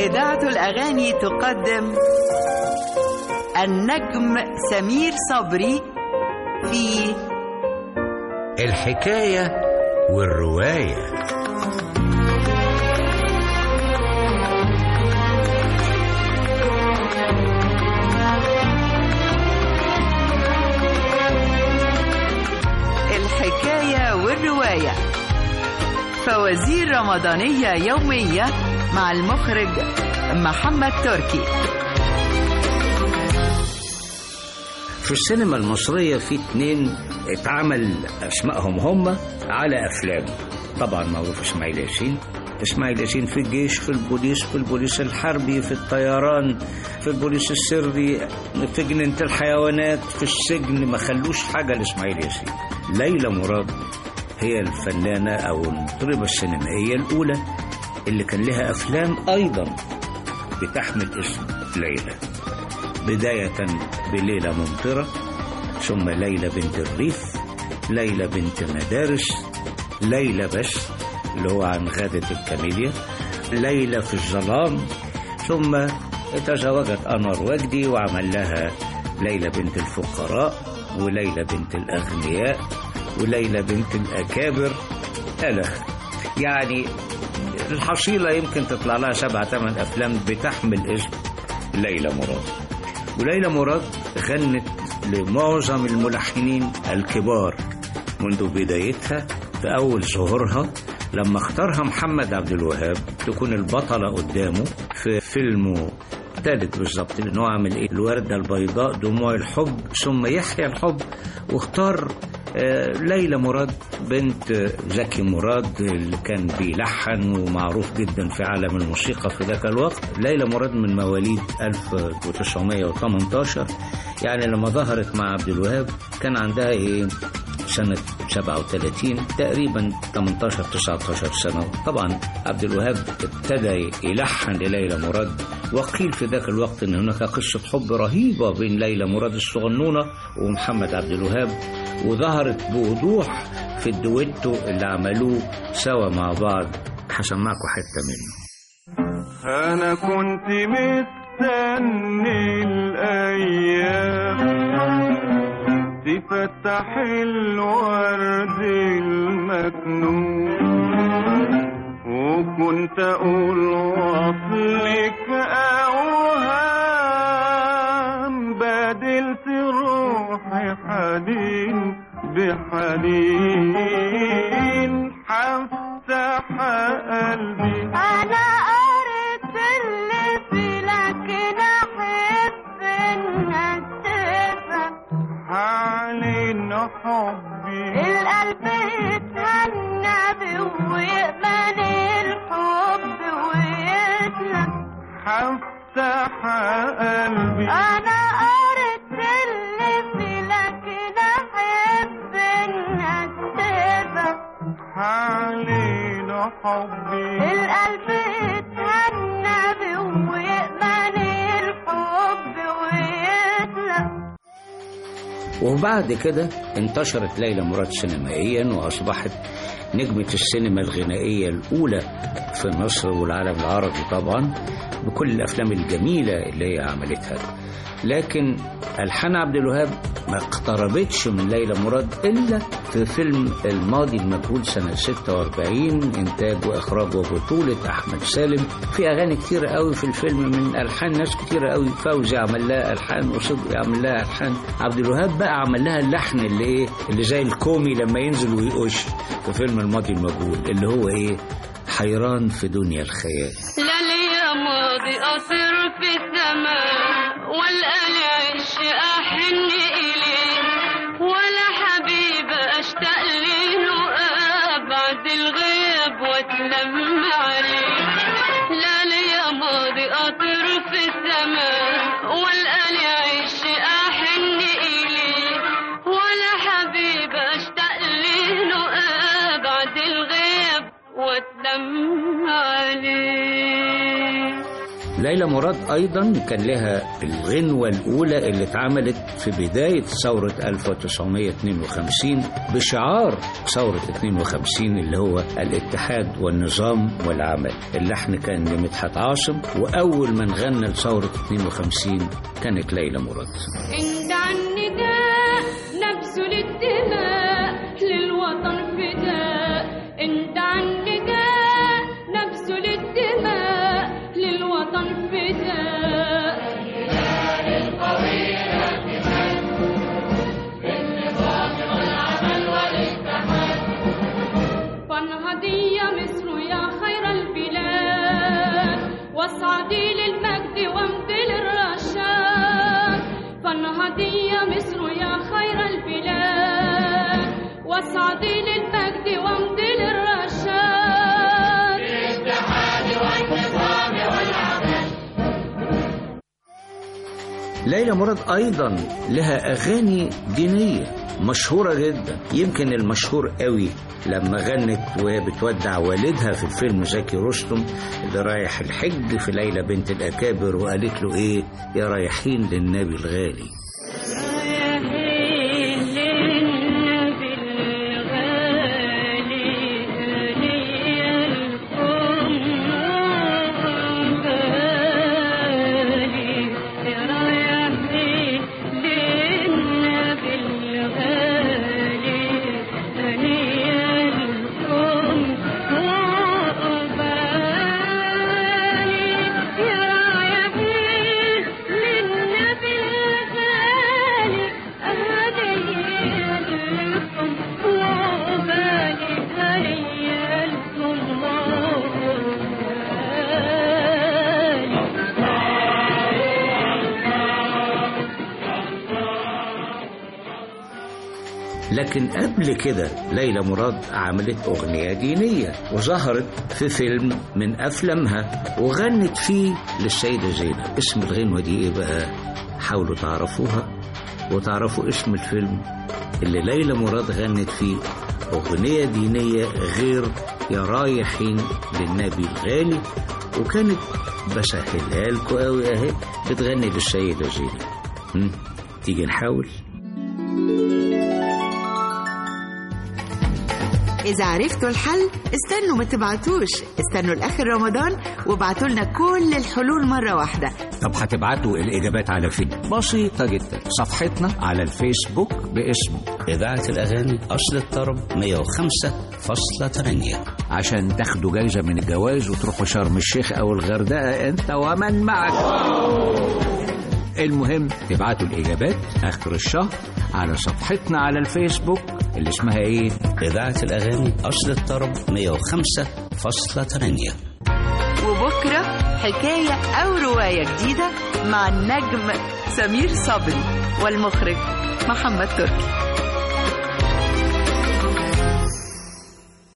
إذاعة الأغاني تقدم النجم سمير صبري في الحكاية والرواية الحكاية والرواية فوازير رمضانية يومية مع المخرج محمد تركي في السينما المصرية في اتنين اتعمل اسمائهم هم على افلام طبعا معروف اسماعيل ياسين اسماعيل ياسين في الجيش في البوليس في البوليس الحربي في الطيران في البوليس السري في جنينة الحيوانات في السجن ما خلوش حاجة لاسماعيل ياسين ليلى مراد هي الفنانة أو المطربة السينمائية الأولى اللي كان لها أفلام أيضا بتحمل اسم ليلى بداية بليلة ممطرة ثم ليلى بنت الريف ليلى بنت مدارس ليلى بس اللي هو عن غادة الكاميليا ليلى في الظلام ثم تزوجت أنور وجدي وعمل لها ليلى بنت الفقراء وليلى بنت الأغنياء وليلى بنت الأكابر ألا يعني الحصيلة يمكن تطلع لها سبعة ثمان أفلام بتحمل اسم ليلى مراد وليلى مراد غنت لمعظم الملحنين الكبار منذ بدايتها في أول ظهورها لما اختارها محمد عبد الوهاب تكون البطلة قدامه في فيلمه الثالث بالظبط لأنه هو عامل إيه الوردة البيضاء دموع الحب ثم يحيى الحب واختار آه، ليلى مراد بنت زكي مراد اللي كان بيلحن ومعروف جدا في عالم الموسيقى في ذاك الوقت ليلى مراد من مواليد 1918 يعني لما ظهرت مع عبد الوهاب كان عندها ايه سنة 37 تقريبا 18 19 سنة طبعا عبد الوهاب ابتدى يلحن لليلى مراد وقيل في ذاك الوقت ان هناك قصة حب رهيبة بين ليلى مراد الصغنونة ومحمد عبد الوهاب وظهرت بوضوح في الدويتو اللي عملوه سوا مع بعض هسمعكم حتة منه أنا كنت مستني الأيام تفتح الورد المكنون وكنت أقول وصلك أوهام بدلت روحي حنين بحنين هفتح قلبي أنا قريت اللي في لكن أحب إنك تفهم حالين حبي القلب يتهنى بيه ويأمن الحب ويسلم هفتح قلبي أنا قريت اللي في لكن أحب إنك تفهم حالين حبي القلب يتهنى بيه ويأمن الحب ويسلم وبعد كده انتشرت ليلى مراد سينمائيا واصبحت نجمة السينما الغنائية الأولى في مصر والعالم العربي طبعا بكل الأفلام الجميلة اللي هي عملتها لكن ألحان عبد الوهاب ما اقتربتش من ليلى مراد إلا في فيلم الماضي المجهول سنة 46 إنتاج وإخراج وبطولة أحمد سالم في أغاني كتيرة قوي في الفيلم من ألحان ناس كتيرة قوي فوزي عمل لها ألحان وصدقي عمل لها ألحان عبد الوهاب بقى عمل لها اللحن اللي إيه اللي زي الكومي لما ينزل ويقش في فيلم الماضي المجهول اللي هو إيه حيران في دنيا الخيال لا ليا ماضي أطير في السماء والقى عش أحن إليه ولا حبيب أشتاق له أبعد الغياب وأتلم عليه لا ليا ماضي أطير في السماء والقى عش أحن إليه ولا حبيب أشتاق له أبعد الغياب وأتلم عليه ليلى مراد أيضا كان لها الغنوة الأولى اللي اتعملت في بداية ثورة 1952 بشعار ثورة 52 اللي هو الاتحاد والنظام والعمل اللحن كان لمدحت عاصم وأول من غنى لثورة 52 كانت ليلى مراد انت عن نداء نبذل الدماء للوطن فداء انت عن نداء نبذل الدماء للوطن فداء فانهضي يا مصر يا خير البلاد واصعدي للمجد وامضي للرشاد فانهضي يا مصر يا خير البلاد واصعدي للمجد وامضي للرشاد ليلى مراد أيضا لها أغاني دينية مشهورة جدا يمكن المشهور قوي لما غنت وهي بتودع والدها في الفيلم زكي رستم اللي رايح الحج في ليلى بنت الأكابر وقالت له إيه يا رايحين للنبي الغالي لكن قبل كده ليلى مراد عملت أغنية دينية وظهرت في فيلم من أفلامها وغنت فيه للسيدة زينب اسم الغنوة دي إيه بقى حاولوا تعرفوها وتعرفوا اسم الفيلم اللي ليلى مراد غنت فيه أغنية دينية غير يا رايحين للنبي الغالي وكانت بسهلها لكم قوي اهي بتغني للسيدة زينب هم؟ تيجي نحاول إذا عرفتوا الحل استنوا ما تبعتوش استنوا لآخر رمضان وابعتوا لنا كل الحلول مرة واحدة طب هتبعتوا الإجابات على فين؟ بسيطة جدا صفحتنا على الفيسبوك باسم إذاعة الأغاني أصل الطرب 105.8 عشان تاخدوا جايزة من الجواز وتروحوا شرم الشيخ أو الغردقة أنت ومن معك المهم تبعتوا الإجابات آخر الشهر على صفحتنا على الفيسبوك اللي اسمها إيه؟ إذاعة الأغاني أصل الطرب 105.8 وبكرة حكاية أو رواية جديدة مع النجم سمير صبري والمخرج محمد تركي